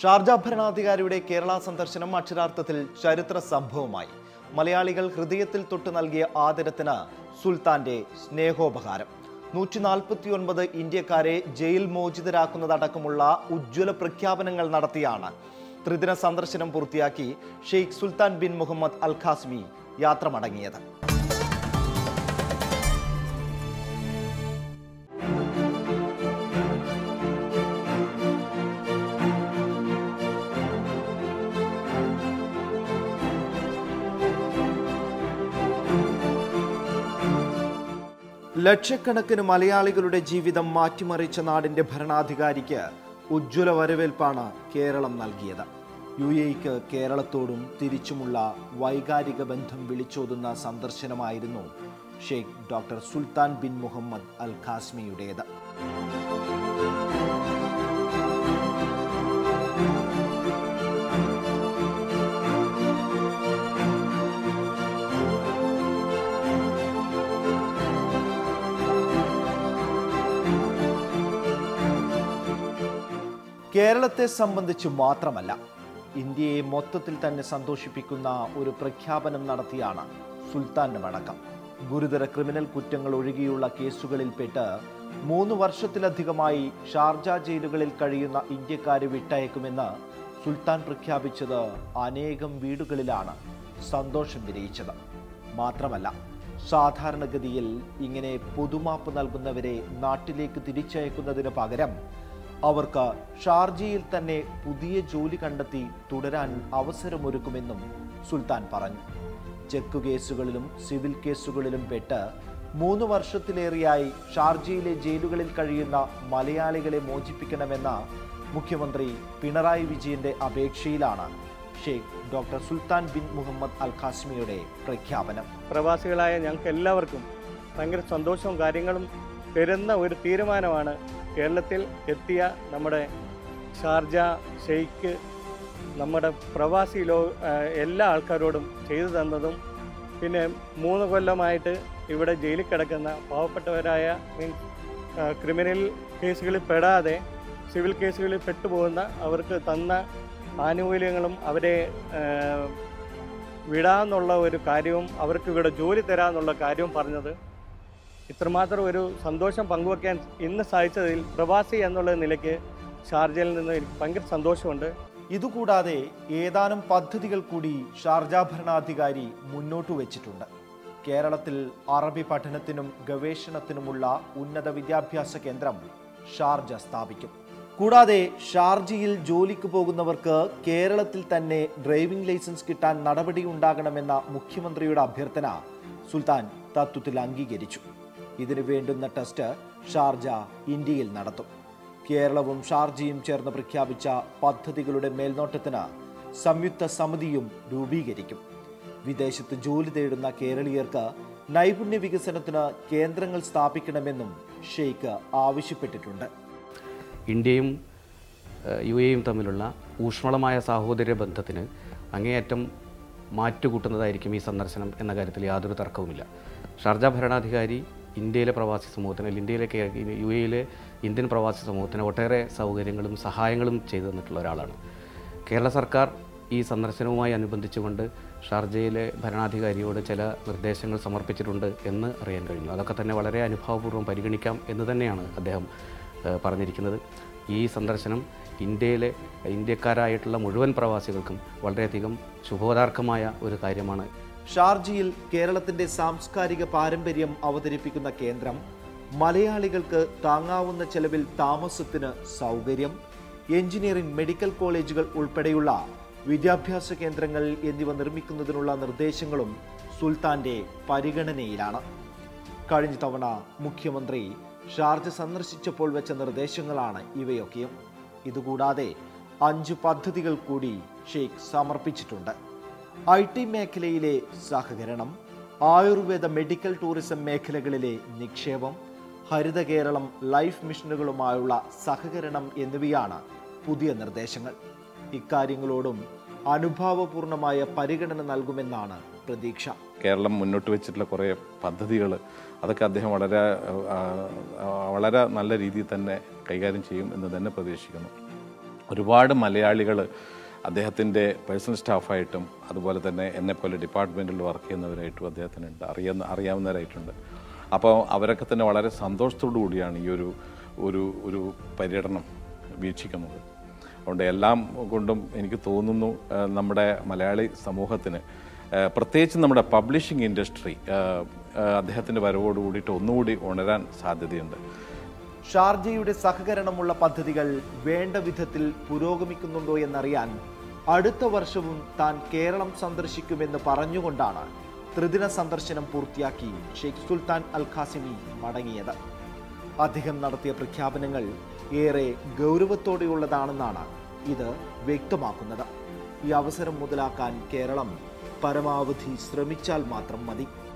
Sharjah ഭരണാധികാരിയുടെ കേരള സന്ദർശനം അക്ഷരാർത്ഥത്തിൽ ചരിത്ര സംഭവമായി മലയാളികൾ ഹൃദയത്തിൽ തൊട്ട് നൽകിയ ആദരത്തിന് സുൽത്താന്റെ സ്നേഹോപഹാരം നൂറ്റി നാൽപ്പത്തി ഒൻപത് ഇന്ത്യക്കാരെ ജയിൽ മോചിതരാക്കുന്നതടക്കമുള്ള ഉജ്ജ്വല പ്രഖ്യാപനങ്ങൾ നടത്തിയാണ് ത്രിദിന സന്ദർശനം പൂർത്തിയാക്കി Sheikh Sultan bin Muhammad Al Qasimi യാത്ര മടങ്ങിയത് ലക്ഷക്കണക്കിന് മലയാളികളുടെ ജീവിതം മാറ്റിമറിച്ച നാടിന്റെ ഭരണാധികാരിക്ക് ഉജ്ജ്വല വരവേൽപ്പാണ് കേരളം നൽകിയത് യു എക്ക് കേരളത്തോടും തിരിച്ചുമുള്ള വൈകാരിക ബന്ധം വിളിച്ചോതുന്ന സന്ദർശനമായിരുന്നു Sheikh doctor Sultan bin Muhammad Al ഖാസ്മിയുടേത് കേരളത്തെ സംബന്ധിച്ച് മാത്രമല്ല ഇന്ത്യയെ മൊത്തത്തിൽ തന്നെ സന്തോഷിപ്പിക്കുന്ന ഒരു പ്രഖ്യാപനം നടത്തിയാണ് സുൽത്താന്റെ മടക്കം ഗുരുതര ക്രിമിനൽ കുറ്റങ്ങൾ ഒഴികെയുള്ള കേസുകളിൽപ്പെട്ട് മൂന്ന് വർഷത്തിലധികമായി ഷാർജ ജയിലുകളിൽ കഴിയുന്ന ഇന്ത്യക്കാരെ വിട്ടയക്കുമെന്ന് സുൽത്താൻ പ്രഖ്യാപിച്ചത് അനേകം വീടുകളിലാണ് സന്തോഷം വിരയിച്ചത് മാത്രമല്ല സാധാരണഗതിയിൽ ഇങ്ങനെ പൊതുമാപ്പ് നൽകുന്നവരെ നാട്ടിലേക്ക് തിരിച്ചയക്കുന്നതിന് പകരം അവർക്ക് ഷാർജയിൽ തന്നെ പുതിയ ജോലി കണ്ടെത്തി തുടരാൻ അവസരമൊരുക്കുമെന്നും സുൽത്താൻ പറഞ്ഞു ചെക്ക് കേസുകളിലും സിവിൽ കേസുകളിലും പെട്ട് മൂന്ന് വർഷത്തിലേറെയായി ഷാർജയിലെ ജയിലുകളിൽ കഴിയുന്ന മലയാളികളെ മോചിപ്പിക്കണമെന്ന മുഖ്യമന്ത്രി പിണറായി വിജയന്റെ അപേക്ഷയിലാണ് Sheikh doctor Sultan bin Muhammad Al ഖാസ്മിയുടെ പ്രഖ്യാപനം പ്രവാസികളായ ഞങ്ങൾക്ക് എല്ലാവർക്കും ഭയങ്കര സന്തോഷവും കാര്യങ്ങളും തരുന്ന ഒരു തീരുമാനമാണ് കേരളത്തിൽ എത്തിയ നമ്മുടെ ഷാർജ ഷെയ്ഖ് നമ്മുടെ പ്രവാസി ലോ ഏഹ് എല്ലാ ആൾക്കാരോടും ചെയ്തു തന്നതും പിന്നെ മൂന്ന് കൊല്ലമായിട്ട് ഇവിടെ ജയിലിൽ കിടക്കുന്ന പാവപ്പെട്ടവരായ മീൻസ് ക്രിമിനൽ കേസുകളിൽ പെടാതെ സിവിൽ കേസുകളിൽ പെട്ടുപോകുന്ന അവർക്ക് തന്ന ആനുകൂല്യങ്ങളും അവരെ ഏഹ്, വിടാന്നുള്ള ഒരു കാര്യവും അവർക്ക് ഇവിടെ ജോലി തരാന്നുള്ള കാര്യവും പറഞ്ഞത് ഇത്രമാത്രം ഒരു സന്തോഷം പങ്കുവയ്ക്കാൻ ഇന്ന് സാധിച്ചതിൽ പ്രവാസി എന്നുള്ള നിലയ്ക്ക് ഷാർജയിൽ നിന്ന് എനിക്ക് ഭയങ്കര സന്തോഷമുണ്ട് ഇതുകൂടാതെ ഏതാനും പദ്ധതികൾ കൂടി ഷാർജ ഭരണാധികാരി മുന്നോട്ട് വെച്ചിട്ടുണ്ട് കേരളത്തിൽ അറബി പഠനത്തിനും ഗവേഷണത്തിനുമുള്ള ഉന്നത വിദ്യാഭ്യാസ കേന്ദ്രം ഷാർജ സ്ഥാപിക്കും കൂടാതെ ഷാർജയിൽ ജോലിക്ക് പോകുന്നവർക്ക് കേരളത്തിൽ തന്നെ ഡ്രൈവിംഗ് ലൈസൻസ് കിട്ടാൻ നടപടിയുണ്ടാകണമെന്ന മുഖ്യമന്ത്രിയുടെ അഭ്യർത്ഥന സുൽത്താൻ തത്വത്തിൽ അംഗീകരിച്ചു ഇതിനു വേണ്ടുന്ന ടെസ്റ്റ് ഷാർജ ഇന്ത്യയിൽ നടത്തും കേരളവും ഷാർജയും ചേർന്ന് പ്രഖ്യാപിച്ച പദ്ധതികളുടെ മേൽനോട്ടത്തിന് സംയുക്ത സമിതിയും രൂപീകരിക്കും വിദേശത്ത് ജോലി തേടുന്ന കേരളീയർക്ക് നൈപുണ്യ വികസനത്തിന് കേന്ദ്രങ്ങൾ സ്ഥാപിക്കണമെന്നും ഷെയ്ഖ് ആവശ്യപ്പെട്ടിട്ടുണ്ട് ഇന്ത്യയും ഏഹ്, യു എയും തമ്മിലുള്ള ഊഷ്മളമായ സാഹോദര്യ ബന്ധത്തിന് അങ്ങേയറ്റം മാറ്റുകൂട്ടുന്നതായിരിക്കും ഈ സന്ദർശനം എന്ന കാര്യത്തിൽ യാതൊരു തർക്കവുമില്ല ഷാർജ ഭരണാധികാരി ഇന്ത്യയിലെ പ്രവാസി സമൂഹത്തിന് അല്ലെങ്കിൽ ഇന്ത്യയിലെ കേ- യു എയിലെ ഇന്ത്യൻ പ്രവാസി സമൂഹത്തിന് ഒട്ടേറെ സൗകര്യങ്ങളും സഹായങ്ങളും ചെയ്തു തന്നിട്ടുള്ള ഒരാളാണ് കേരള സർക്കാർ ഈ സന്ദർശനവുമായി അനുബന്ധിച്ചുകൊണ്ട് ഷാർജയിലെ ഭരണാധികാരിയോട് ചില നിർദ്ദേശങ്ങൾ സമർപ്പിച്ചിട്ടുണ്ട് എന്ന് അറിയാൻ കഴിഞ്ഞു അതൊക്കെ തന്നെ വളരെ അനുഭാവപൂർവ്വം പരിഗണിക്കാം എന്ന് തന്നെയാണ് അദ്ദേഹം ഏഹ്, പറഞ്ഞിരിക്കുന്നത് ഈ സന്ദർശനം ഇന്ത്യയിലെ ഇന്ത്യക്കാരായിട്ടുള്ള മുഴുവൻ പ്രവാസികൾക്കും വളരെയധികം ശുഭോദാർക്കമായ ഒരു കാര്യമാണ് ഷാർജയിൽ കേരളത്തിന്റെ സാംസ്കാരിക പാരമ്പര്യം അവതരിപ്പിക്കുന്ന കേന്ദ്രം മലയാളികൾക്ക് താങ്ങാവുന്ന ചെലവിൽ താമസത്തിന് സൗകര്യം എഞ്ചിനീയറിംഗ് മെഡിക്കൽ കോളേജുകൾ ഉൾപ്പെടെയുള്ള വിദ്യാഭ്യാസ കേന്ദ്രങ്ങൾ എന്നിവ നിർമ്മിക്കുന്നതിനുള്ള നിർദ്ദേശങ്ങളും സുൽത്താന്റെ പരിഗണനയിലാണ് കഴിഞ്ഞ തവണ മുഖ്യമന്ത്രി ഷാർജ സന്ദർശിച്ചപ്പോൾ വെച്ച നിർദ്ദേശങ്ങളാണ് ഇവയൊക്കെയും ഇതുകൂടാതെ അഞ്ച് പദ്ധതികൾ കൂടി ഷെയ്ഖ് സമർപ്പിച്ചിട്ടുണ്ട് ഐ ടി മേഖലയിലെ സഹകരണം ആയുർവേദ മെഡിക്കൽ ടൂറിസം മേഖലകളിലെ നിക്ഷേപം ഹരിത കേരളം ലൈഫ് മിഷനുകളുമായുള്ള സഹകരണം എന്നിവയാണ് പുതിയ നിർദ്ദേശങ്ങൾ ഇക്കാര്യങ്ങളോടും അനുഭാവപൂർണമായ പരിഗണന നൽകുമെന്നാണ് പ്രതീക്ഷ കേരളം മുന്നോട്ട് വെച്ചിട്ടുള്ള കുറേ പദ്ധതികൾ അതൊക്കെ അദ്ദേഹം വളരെ ആ, ആ, വളരെ നല്ല രീതിയിൽ തന്നെ കൈകാര്യം ചെയ്യും എന്ന് തന്നെ പ്രതീക്ഷിക്കുന്നു ഒരുപാട് മലയാളികൾ അദ്ദേഹത്തിൻ്റെ പേഴ്സണൽ സ്റ്റാഫായിട്ടും അതുപോലെ തന്നെ എന്നെപ്പോലെ ഡിപ്പാർട്ട്മെൻറ്റിൽ വർക്ക് ചെയ്യുന്നവരായിട്ടും അദ്ദേഹത്തിനുണ്ട് അറിയുന്ന അറിയാവുന്നവരായിട്ടുണ്ട് അപ്പോൾ അവരൊക്കെ തന്നെ വളരെ സന്തോഷത്തോടു കൂടിയാണ് ഈ ഒരു ഒരു ഒരു പര്യടനം വീക്ഷിക്കുന്നത് അതുകൊണ്ട് എല്ലാം കൊണ്ടും എനിക്ക് തോന്നുന്നു ആ, നമ്മുടെ മലയാളി സമൂഹത്തിന് ആ, പ്രത്യേകിച്ച് നമ്മുടെ പബ്ലിഷിംഗ് ഇൻഡസ്ട്രി അദ്ദേഹത്തിൻ്റെ വരവോട് കൂടിയിട്ട് ഒന്നുകൂടി ഉണരാൻ സാധ്യതയുണ്ട് ഷാർജയുടെ സഹകരണമുള്ള പദ്ധതികൾ വേണ്ട വിധത്തിൽ പുരോഗമിക്കുന്നുണ്ടോ എന്നറിയാൻ അടുത്ത വർഷവും താൻ കേരളം സന്ദർശിക്കുമെന്ന് പറഞ്ഞുകൊണ്ടാണ് ത്രിദിന സന്ദർശനം പൂർത്തിയാക്കി ഷെയ്ഖ് സുൽത്താൻ അൽ ഖാസിമി മടങ്ങിയത് അദ്ദേഹം നടത്തിയ പ്രഖ്യാപനങ്ങൾ ഏറെ ഗൗരവത്തോടെയുള്ളതാണെന്നാണ് ഇത് വ്യക്തമാക്കുന്നത് ഈ അവസരം മുതലാക്കാൻ കേരളം പരമാവധി ശ്രമിച്ചാൽ മാത്രം മതി